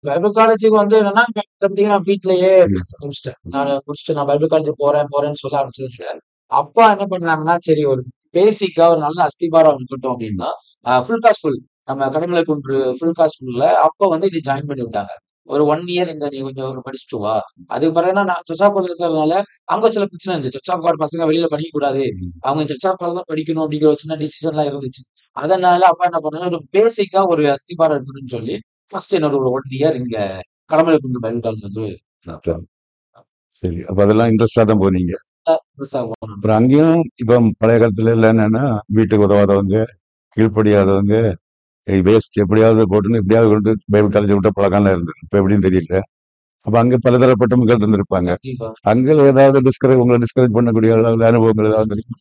Bible காலேஜுக்கு வந்து என்னன்னா அப்படியே நான் வீட்லயே ம். பேச ஆரம்பிச்சிட்டேன் நான் முடிச்சுட்டு நான் பைபிள் காலேஜ் போறேன் போறேன்னு சொல்ல ஆரம்பிச்சதுல அப்பா என்ன பண்ணாங்கன்னா சரி ஒரு பேசிக்கா ஒரு நல்ல அஸ்திபாரம் இருக்கட்டும் அப்படின்னா ஃபுல் காஸ்ட் ஃபுல் நம்ம கடமலை குன்று ஃபுல் காஸ்ட் ஃபுல்ல அப்ப வந்து இது ஜாயின் பண்ணி விட்டாங்க ஒரு ஒன் இயர் இங்க நீ கொஞ்சம் ஒரு படிச்சுட்டு வா அதுக்கு பிறகு நான் சச்சாப்பாடு இருக்கிறதுனால அங்க சில பிரச்சனை இருந்துச்சு சச்சாப்பாடு பசங்க வெளியில படிக்க கூடாது ம். அவங்க சச்சாப்பாடு தான் படிக்கணும் அப்படிங்கிற ஒரு சின்ன டிசிஷன் எல்லாம் இருந்துச்சு அதனால அப்பா என்ன பண்ணாங்க ஒரு பேசிக்கா ஒரு அஸ்திபாரம் இருக்கணும்னு சொல்லி ஃபர்ஸ்ட் என்னோட ஒரு ஒன் இயர் இங்க கடமலை குன்று பைபிள் காலேஜ் வந்து அதான். சரி அப்ப அதெல்லாம் இன்ட்ரெஸ்டா தான் போனீங்க மிஸ் ஆகும் அப்புறம் அங்கேயும் இப்ப பழைய காலத்துல எல்லாம் என்னன்னா வீட்டுக்கு உதவாதவங்க கீழ்ப்படியாதவங்க வேஸ்ட் எப்படியாவது போட்டுன்னு எப்படியாவது கொண்டு பைபிள் காலேஜ் விட்ட பழக்கம்லாம் இருந்தது இப்ப எப்படின்னு தெரியல அப்ப அங்க பலதரப்பட்ட மக்கள் இருந்திருப்பாங்க கண்டிப்பா அங்க ஏதாவது டிஸ்கரேஜ் உங்களை டிஸ்கரேஜ் பண்ணக்கூடிய அளவுல அனுபவங்கள் ஏதாவது இருக்கு?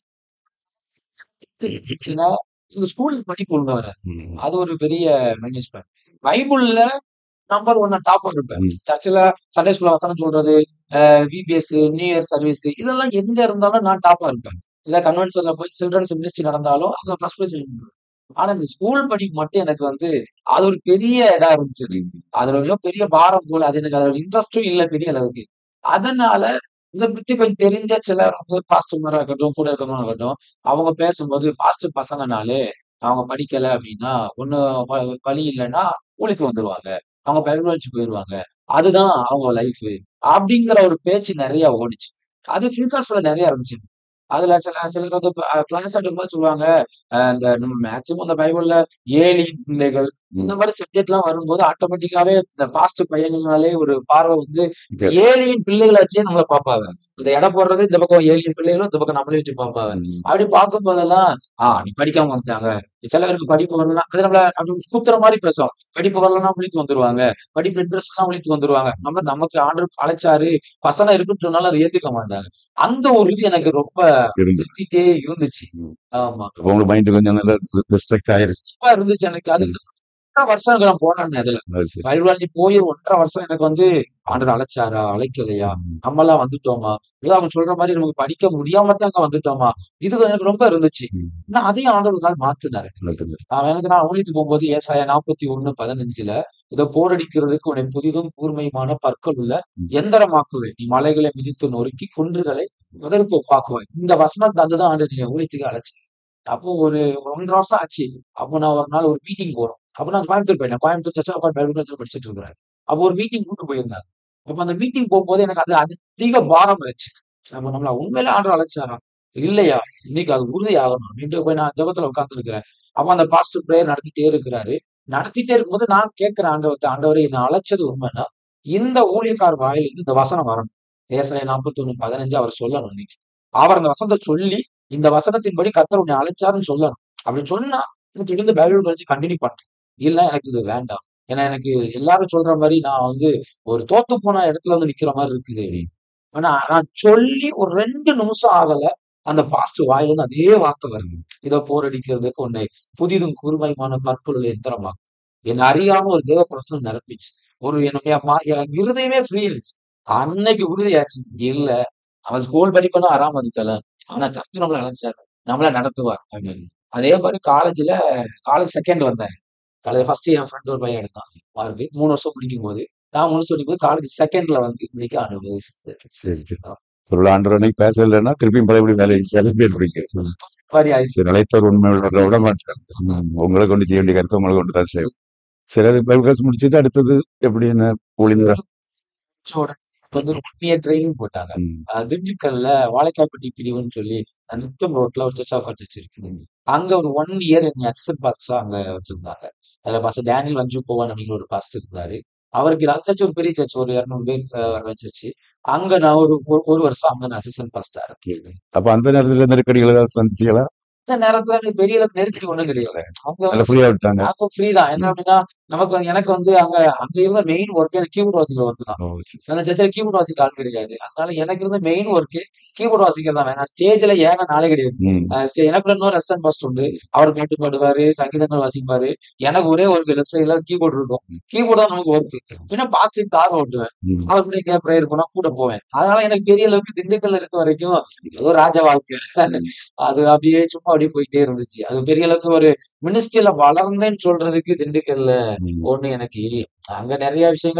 ஏன்னா இந்த ஸ்கூலுக்கு படிப்பு ஒழுங்கா வராது ம். அது ஒரு பெரிய மைனஸ் பாயிண்ட் பைபிள்ல நம்பர் ஒன் டாப்பா இருப்பேன் ம். சர்ச்சில் சண்டே ஸ்கூல்ல வசனம் சொல்றது விபிஎஸ் நியூ இயர் சர்வீஸ் இதெல்லாம் எங்க இருந்தாலும் நான் டாப்பா இருப்பேன் இல்ல கன்வென்ஷன்ல போய் சில்ட்ரன்ஸ் மினிஸ்ட்ரி நடந்தாலும் அங்க ஃபர்ஸ்ட் பிளேஸ் ஆனா இந்த ஸ்கூல் படிப்பு மட்டும் எனக்கு வந்து அது ஒரு பெரிய இதா இருந்துச்சு எனக்கு. அதுல ஒரு பெரிய பாரம் போல அது எனக்கு அதோட இன்ட்ரெஸ்டும் இல்ல பெரிய அளவுக்கு அதனால இந்த பத்தி கொஞ்சம் தெரிஞ்ச சிலர் வந்து பாஸ்டர்மாரா இருக்கட்டும் கூட இருக்கவங்களா இருக்கட்டும் அவங்க பேசும்போது பாஸ்டர் பசங்கனாலே அவங்க படிக்கல அப்படின்னா ஒண்ணு வ- வழி இல்லைன்னா ஊழித்து வந்துருவாங்க அவங்க பைபிள் வச்சு போயிருவாங்க அதுதான் அவங்க லைஃப் அப்படிங்கிற ஒரு பேச்சு நிறைய ஓடிச்சு அது ஃபியூகாஸ்ல நிறைய இருந்துச்சு அதுல சில சிலர் வந்து கிளாஸ் எடுக்கும்போது சொல்லுவாங்க அஹ் இந்த நம்ம மேக்சிமம் இந்த பைபிள்ல ஏழி பிள்ளைகள் இந்த மாதிரி சப்ஜெக்ட் எல்லாம் வரும்போது ஆட்டோமேட்டிக்காவே இந்த பாஸ்ட் பையங்கள்னாலே ஒரு பார்வை வந்து Yes. ஏழியின் பிள்ளைகளை வச்சே நம்மள பார்ப்பாங்க இந்த எடை போடுறது இந்த பக்கம் ஏழியின் பிள்ளைகளும் இந்த பக்கம் நம்மளே வச்சு பார்ப்பாங்க ம். அப்படி பார்க்கும் போதெல்லாம் ஆஹ் நீ படிக்காம வந்துட்டாங்க சில பேருக்கு படிப்பு வரலன்னா அது நம்மள அப்படி குத்துற மாதிரி பேசும் படிப்பு வரலன்னா விழித்து வந்துருவாங்க படிப்பு இன்ட்ரெஸ்ட் எல்லாம் விழித்து வந்துருவாங்க நம்ம நமக்கு ஆண்டு அழைச்சாரு பசங்க இருக்குன்னு சொன்னாலும் அதை ஏத்துக்க மாட்டாங்க அந்த ஒரு இது எனக்கு ரொம்ப இருந்து சுத்திட்டே இருந்துச்சு ம். ஆமா அப்ப உங்க மைண்ட் கொஞ்சம் நல்லா டிஸ்ட்ராக்ட் ஆயிருச்சு ரொம்ப இருந்துச்சு எனக்கு அது ஒன்றரை வருஷம் நான் போனேன் அதுல அது சரி. பைபிளாஜி போய் ஒன்றரை வருஷம் எனக்கு வந்து ஆண்டர் அழைச்சாரா அழைக்கலையா ம். நம்மலாம் வந்துட்டோமா இல்ல அவங்க சொல்ற மாதிரி நமக்கு படிக்க முடியாம தான் அங்க வந்துட்டோமா இது எனக்கு ரொம்ப இருந்துச்சு ம். ஆனா அதையும் ஆண்டவர் ஒரு நாள் மாத்துனாரு நல்லது. அவன் எனக்கு நான் ஊழித்து போகும்போது ஏசாயா நாற்பத்தி ஒண்ணு பதினஞ்சுல இதை போரடிக்கிறதுக்கு உன்னை புதிதும் கூர்மையுமான பற்கள் உள்ள ம். எந்திரமாக்குவேன் நீ மலைகளை மிதித்து நொறுக்கி குன்றுகளை முதற்கு ஒப்பாக்குவேன் இந்த வசனத்தை அதுதான் ஆண்டு நீங்க ஊழியத்துக்கு அழைச்சு அப்போ ஒரு ஒரு ஒன்றரை வருஷம் ஆச்சு அப்போ நான் ஒரு நாள் ஒரு மீட்டிங் போறோம் அப்போ நான் கோயம்புத்தூர் போயிட்டேன் கோயம்புத்தூர் சச்சா உட்காந்து பைபிள் காலேஜ்ல படிச்சுட்டு இருக்கிறேன் அப்போ ஒரு மீட்டிங் கூட்டு போயிருந்தாங்க அப்போ அந்த மீட்டிங் போகும்போது எனக்கு அது அதிக பாரம் ஆச்சு அப்போ நம்மள உண்மையில ஆண்டு அழைச்சாரா இல்லையா இன்னைக்கு அது உறுதி ஆகணும் அப்படின்ட்டு போய் நான் ஜெபத்துல உட்காந்துருக்கிறேன் அப்ப அந்த பாஸ்டர் பிரேயர் நடத்திட்டே இருக்கிறாரு நடத்திட்டே இருக்கும்போது நான் கேட்கிறேன் ஆண்டவர்கிட்ட ஆண்டவரே என்னை அழைச்சது உண்மைன்னா இந்த ஊழியக்கார் வாயிலிருந்து இந்த வசனம் வரணும் ஏசாய நாற்பத்தி ஒண்ணு பதினஞ்சு அவர் சொல்லணும் இன்னைக்கு அவர் அந்த வசனத்தை சொல்லி இந்த வசனத்தின்படி கத்தர் உன்னை அழைச்சாருன்னு சொல்லணும் அப்படி சொன்னா நான் தொடர்ந்து பைபிள் படிச்சு கண்டினியூ பண்றேன் இல்ல எனக்கு இது வேண்டாம் ஏன்னா எனக்கு எல்லாரும் சொல்ற மாதிரி நான் வந்து ஒரு தோத்து போன இடத்துல வந்து நிக்கிற மாதிரி இருக்குது அப்படின்னு. ஆனா நான் சொல்லி ஒரு ரெண்டு நிமிஷம் ஆகல அந்த பாஸ்ட் வாயிலிருந்து அதே வார்த்தை வருது இதை போரடிக்கிறதுக்கு உன்னை புதிதும் கூர்மையுமான பற்புள்ள எந்திரமா என்னை அறியாம ஒரு தேவ பிரசனம் நிரப்பிச்சு ஒரு என்னுடைய மா- என் இருதயமே ஃப்ரீ ஆச்சு அன்னைக்கு உறுதியாச்சு இல்ல அவன் ஸ்கூல் படிப்பெல்லாம் ஆறாம இருக்கல ஆனா கர்த்தர் நம்மள அழைச்சாரு நம்மள நடத்துவார் அப்படின்னு அதே மாதிரி காலேஜ்ல காலேஜ் செகண்ட் வந்தேன் காலேஜ் ஃபர்ஸ்ட் என் ஃப்ரெண்ட் ஒரு பையன் எடுத்தான் மார்க் மூணு வருஷம் படிக்கும் போது நான் மூணு வருஷம் படிக்கும் போது காலேஜ் செகண்ட்ல வந்து இன்னைக்கு அனுபவிச்சு சரி சரி ஒரு ஆண்டு அன்னைக்கு பேசலைன்னா திருப்பியும் பழையபடி வேலைக்கு கிளம்பி இருப்பீங்க மாதிரி ஆயிடுச்சு சரி அழைத்தவர் உண்மை உள்ளவரை விட மாட்டாங்க ம். உங்களை கொண்டு செய்ய வேண்டிய கருத்து உங்களை கொண்டு தான் செய்யும் சரி அது பைபிள் கிளாஸ் முடிச்சுட்டு அடுத்தது எப்படி என்ன ஊழியர் உடனே வந்து ஒன் இயர் ட்ரைனிங் போட்டாங்க ம். அஹ் திண்டுக்கல்ல வாழைக்காப்பட்டி பிரிவுன்னு சொல்லி அந்த நித்தம் ரோட்ல ஒரு சர்ச்சா காட்டு வச்சிருக்கு அங்க ஒரு ஒன் இயர் என்னை அசிஸ்டன்ட் பாஸ்டா அங்க வச்சிருந்தாங்க அதுல பாஸ்டர் டேனியல் வஞ்சு போவான் அப்படிங்கிற ஒரு பாஸ்டர் இருந்தாரு அவருக்கு அந்த சர்ச் ஒரு பெரிய சர்ச் ஒரு இரநூறு பேர் அஹ், வர சர்ச் அங்க நான் ஒரு ஒரு- ஒரு வருஷம் அங்க நான் அசிஸ்டன்ட் பாஸ்டா இருக்கேன் அப்ப அந்த நேரத்துல நெருக்கடிகள் ஏதாவது சந்திச்சீங்களா இந்த நேரத்துல எனக்கு பெரிய அளவுக்கு நெருக்கடி ஒண்ணும் கிடையாது அவங்க நல்ல ஃப்ரீயா விட்டாங்க அப்போ ஃப்ரீ தான் என்ன அப்படின்னா நமக்கு வந்து- எனக்கு வந்து அங்க அங்க இருந்த மெயின் ஒர்க் எனக்கு கீபோர்ட் வாசிக்கிற ஒர்க் தான் ஓ, சரி, சரி. சில சர்ச்சில் கீபோர்ட் வாசிக்க ஆள் கிடையாது அதனால எனக்கு இருந்த மெயின் ஒர்க்கு கீபோர்ட் வாசிக்கிறது தான் வேணாம் ஸ்டேஜ்ல ஏன்னா நாளே கிடையாது ம். அஹ் ஸ்டே- எனக்கு இன்னொரு ரெஸ்டன் பாஸ்ட் உண்டு அவர் பாட்டு பாடுவாரு சங்கீதங்கள் வாசிப்பாரு எனக்கு ஒரே ஒரு லெஃப்ட் சைட்ல கீபோர்ட் இருக்கும் கீபோர்ட் தான் நமக்கு ஒர்க் பின்ன பாஸ்டிங் கார் ஓட்டுவேன் ம். அவர் கூட ப்ரேயர் பண்ணா கூட போவேன் அதனால எனக்கு பெரிய அளவுக்கு திண்டுக்கல்ல இருக்க வரைக்கும் ஏதோ ராஜ வாழ்க்கை அது அப்படியே சும்மா அப்படி அப்படியே போயிட்டே இருந்துச்சு அது பெரிய அளவுக்கு ஒரு மினிஸ்ட்ரியில வளர்ந்தேன்னு சொல்றதுக்கு திண்டுக்கல்ல ம். ஒண்ணு எனக்கு இல்ல அங்க நிறைய விஷயங்கள்